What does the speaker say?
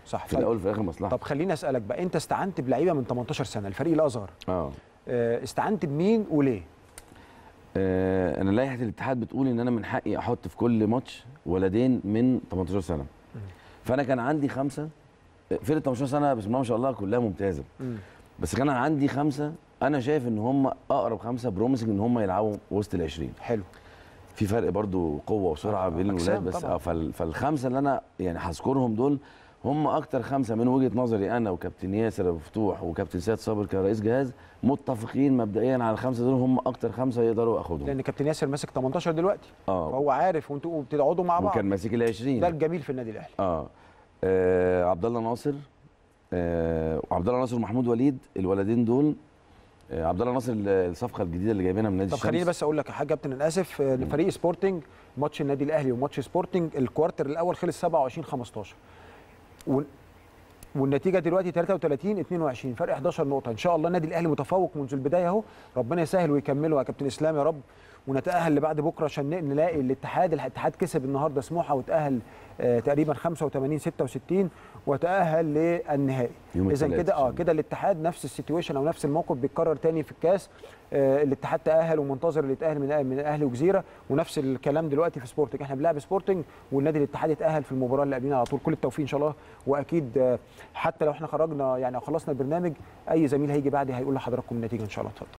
صح في الاول وفي الاخر مصلحه طب خليني اسالك بقى انت استعنت بلعيبه من 18 سنه الفريق الاصغر اه آه، استعنت بمين وليه آه، انا لائحه الاتحاد بتقول ان انا من حقي احط في كل ماتش ولدين من 18 سنه فانا كان عندي خمسه فرقه 18 سنه بسم الله ما شاء الله كلها ممتازه مم. بس كان عندي خمسه انا شايف ان هم اقرب خمسه بروميسنج ان هم يلعبوا وسط ال 20 حلو في فرق برضو قوه وسرعه آه، بين أجسام الولاد بس طبعاً. اه فال- فالخمسه اللي انا يعني هذكرهم دول هم اكتر خمسه من وجهه نظري انا وكابتن ياسر أبو فتوح وكابتن سياد صابر كرئيس جهاز متفقين مبدئيا على الخمسه دول هم اكتر خمسه يقدروا اخدهم لان كابتن ياسر ماسك 18 دلوقتي اه فهو عارف وانتوا بتقعدوا مع بعض وكان ماسك ال 20 ده الجميل في النادي الاهلي اه, آه عبد الله ناصر آه وعبد الله ناصر ومحمود وليد الولدين دول آه عبد الله ناصر ال- الصفقه الجديده اللي جايبينها من نادي طب الشمس خليني بس اقول لك حاجه يا كابتن انا اسف آه، فريق سبورتنج ماتش النادي الاهلي وماتش سبورتنج الكوارتر الاول خلص 27 15 وال- والنتيجه دلوقتي 33 22 فرق 11 نقطه ان شاء الله النادي الاهلي متفوق منذ البدايه اهو ربنا يسهل ويكمله يا كابتن اسلام يا رب ونتاهل لبعد بكره عشان ن- نلاقي الاتحاد الاتحاد كسب النهارده سموحه وتاهل آه تقريبا 85 66 وتاهل للنهائي يوم اذا الثلاث كده إن شاء اه الله. كده الاتحاد نفس السيتويشن او نفس الموقف بيتكرر تاني في الكاس آه الاتحاد تاهل ومنتظر اللي يتاهل من من الاهلي وجزيره ونفس الكلام دلوقتي في سبورتنج احنا بنلعب سبورتنج والنادي الاتحاد يتاهل في المباراه اللي قبلنا على طول كل التوفيق ان شاء الله واكيد آه حتى لو احنا خرجنا يعني او خلصنا البرنامج اي زميل هيجي بعدي هيقول لحضراتكم النتيجه ان شاء الله اتفضل